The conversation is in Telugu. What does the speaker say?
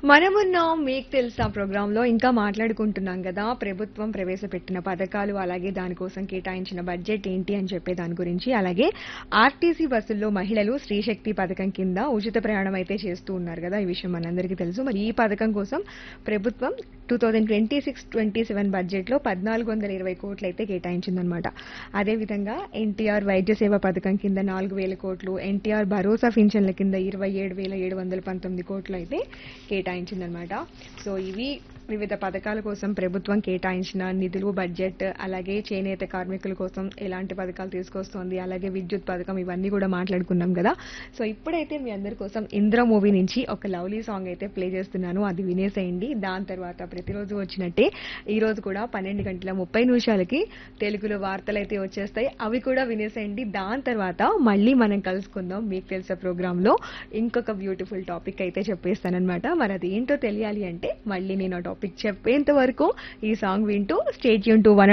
మనమున్నాం మీకు తెలుసా ప్రోగ్రామ్ లో ఇంకా మాట్లాడుకుంటున్నాం కదా ప్రభుత్వం ప్రవేశపెట్టిన పథకాలు అలాగే దానికోసం కేటాయించిన బడ్జెట్ ఏంటి అని చెప్పే దాని గురించి అలాగే ఆర్టీసీ బస్సుల్లో మహిళలు స్త్రీశక్తి పథకం కింద ఉచిత ప్రయాణం అయితే చేస్తూ ఉన్నారు కదా ఈ విషయం మనందరికీ తెలుసు మరి ఈ పథకం కోసం ప్రభుత్వం two thousand twenty six twenty seven budget లో పద్నాలుగు వందల ఇరవై కోట్లు అయితే కేటాయించిందనమాట అదేవిధంగా ఎన్టీఆర్ వైద్య సేవ పథకం కింద నాలుగు వేల కోట్లు ఎన్టీఆర్ భరోసా పింఛన్ల కింద ఇరవై ఏడు వేల ఏడు వందల పంతొమ్మిది కోట్లు అయితే కేటాయించిందనమాట సో ఇవి వివిధ పథకాల కోసం ప్రభుత్వం కేటాయించిన నిధులు బడ్జెట్ అలాగే చేనేత కార్మికుల కోసం ఎలాంటి పథకాలు తీసుకొస్తోంది అలాగే విద్యుత్ పథకం ఇవన్నీ కూడా మాట్లాడుకున్నాం కదా సో ఇప్పుడైతే మీ అందరి కోసం ఇంద్ర మూవీ నుంచి ఒక లవ్లీ సాంగ్ అయితే ప్లే చేస్తున్నాను అది వినేసేయండి దాని తర్వాత ప్రతిరోజు వచ్చినట్టే ఈ రోజు కూడా పన్నెండు గంటల ముప్పై నిమిషాలకి తెలుగులో వార్తలు అయితే వచ్చేస్తాయి అవి కూడా వినేసేయండి దాని తర్వాత మళ్ళీ మనం కలుసుకుందాం మీకు తెలిసే ప్రోగ్రామ్ లో ఇంకొక బ్యూటిఫుల్ టాపిక్ అయితే చెప్పేస్తానన్నమాట మరి అది ఏంటో తెలియాలి అంటే మళ్ళీ నేను ఆ టాపిక్ చెప్పేంత వరకు ఈ సాంగ్ వింటూ స్టేట్ యూన్ టు వన్